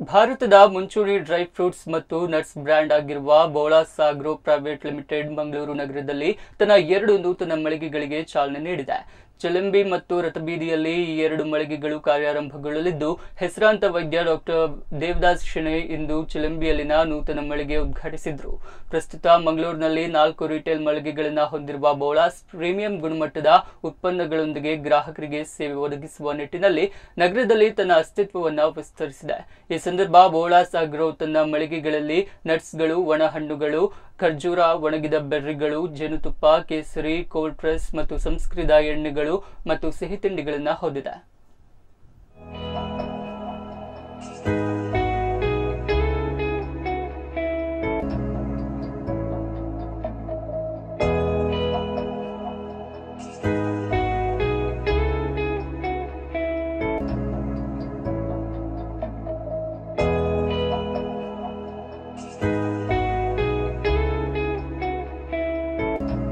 ಭಾರತದ ಮುಂಚೂಣಿ dry fruits ಮತ್ತು ನಟ್ಸ್ ಬ್ರ್ಯಾಂಡ್ ಆಗಿರುವ Bolas agro private limited Mangaluru ನಗರದಲ್ಲಿ ತನ್ನ ಎರಡು ನೂತನ ಮಳಿಗೆಗಳಿಗೆ ಚಾಲನೆ ನೀಡಿದೆ ಚಿಲಂಬಿ ಮತ್ತು ರಥಬೀದಿಯಲ್ಲಿ ಈ ಎರಡು ಮಳಿಗೆಗಳು ಕಾರ್ಯಾರಂಭಗೊಳ್ಳಲಿದ್ದು ಹೆಸರಾಂತ ವೈದ್ಯ ಡಾಕ್ಟರ್ ದೇವದಾಸ್ ಶೆಣೆ ಇಂದು ಚಿಲಂಬಿಯಲ್ಲಿನ ನೂತನ ಮಳಿಗೆ ಉದ್ಘಾಟಿಸಿದ್ರು ಪ್ರಸ್ತುತ ಮಂಗಳೂರಿನಲ್ಲಿ ನಾಲ್ಕು ರಿಟೇಲ್ ಮಳಿಗೆಗಳನ್ನು ಹೊಂದಿರುವ ಬೋಳಾಸ್ ಪ್ರೀಮಿಯಂ ಗುಣಮಟ್ಟದ ಉತ್ಪನ್ನಗಳೊಂದಿಗೆ ಗ್ರಾಹಕರಿಗೆ ಸೇವೆ ಒದಗಿಸುವ ನಿಟ್ಟಿನಲ್ಲಿ ನಗರದಲ್ಲಿ ತನ್ನ ಅಸ್ತಿತ್ವವನ್ನು ವಿಸ್ತರಿಸಿದೆ ಈ ಸಂದರ್ಭ ಬೋಳಾಸ್ ಆಗ್ರೋ ತನ್ನ ಮಳಿಗೆಗಳಲ್ಲಿ ನಟ್ಸ್ಗಳು ಒಣ ಹಣ್ಣುಗಳು ಖರ್ಜೂರ ಒಣಗಿದ ಬೆರ್ರಿಗಳು ಜೇನುತುಪ್ಪ ಕೇಸರಿ ಕೋಲ್ಡ್ ಪ್ರೆಸ್ ಮತ್ತು ಸಂಸ್ಕೃತ ಎಣ್ಣೆಗಳು ಮತ್ತು ಸಿಹಿ ತಿಂಡಿಗಳನ್ನು ಹೊಂದಿದೆ